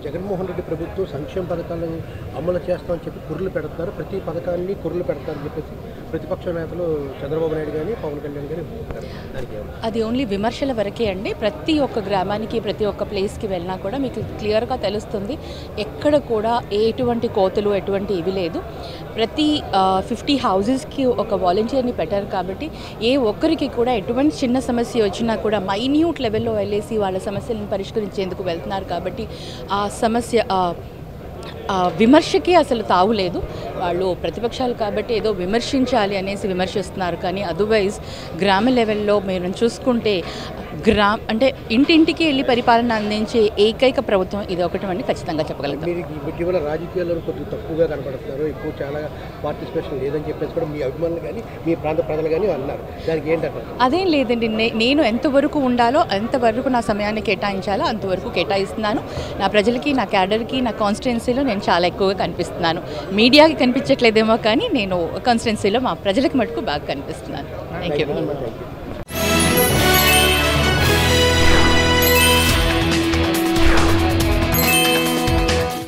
జగన్మోహన్ రెడ్డి ప్రభుత్వం సంక్షేమ పథకాలను అమలు చేస్తామని చెప్పి కుర్రలు పెడతారు ప్రతి పథకాన్ని కుర్రలు పెడతారని చెప్పేసి ప్రతిపక్ష నేతలు చంద్రబాబు నాయుడు కానీ పవన్ కళ్యాణ్ కానీ చెప్తారు దానికి ఏమన్నా? అది ఓన్లీ విమర్శల వరకే అండి ప్రతి ఒక్క గ్రామానికి ప్రతి ఒక్క ప్లేస్కి వెళ్ళినా కూడా మీకు క్లియర్గా తెలుస్తుంది ఎక్కడ కూడా ఎటువంటి కోతలు ఎటువంటి ఇవి లేదు ప్రతి ఫిఫ్టీ హౌజెస్కి ఒక వాలంటీర్ని పెట్టారు కాబట్టి ఏ ఒక్కరికి కూడా ఎటువంటి చిన్న సమస్య వచ్చినా కూడా మైన్యూట్ లెవెల్లో వెళ్ళేసి వాళ్ళ సమస్యలను పరిష్కరించేందుకు వెళ్తున్నారు కాబట్టి ఆ సమస్య ఆ, ఆ విమర్శకి అసలు తావులేదు వాళ్ళు ప్రతిపక్షాలు కాబట్టి ఏదో విమర్శించాలి అనేసి విమర్శిస్తున్నారు కానీ అదర్వైజ్ గ్రామ లెవెల్లో మీరు చూసుకుంటే గ్రామ అంటే ఇంటింటికి వెళ్ళి పరిపాలన అందించే ఏకైక ప్రభుత్వం ఇది ఒకటి అని ఖచ్చితంగా చెప్పగలుగుతాం మీరు ఈ ఇటీవల రాజకీయాల్లో కొద్దిగా తక్కువగా కనపడుతున్నారు ఎక్కువ చాలా పార్టిసిపేషన్ లేదని చెప్పేసి కూడా మీ అభిమానులు కానీ మీ ప్రాంత ప్రజలు కానీ అన్నారు దానికి ఏంటంటారు అదేం లేదండి నే- నేను ఎంతవరకు ఉండాలో ఎంతవరకు నా సమయాన్ని కేటాయించాలో అంతవరకు కేటాయిస్తున్నాను నా ప్రజలకి నా క్యాడర్కి నా కాన్స్టిట్యున్సీలో నేను చాలా ఎక్కువగా కనిపిస్తున్నాను మీడియాకి కనిపించట్లేదేమో కానీ నేను కాన్స్టిట్యున్సీలో మా ప్రజలకు మటుకు బాగా కనిపిస్తున్నాను థ్యాంక్ యూ థ్యాంక్ యూ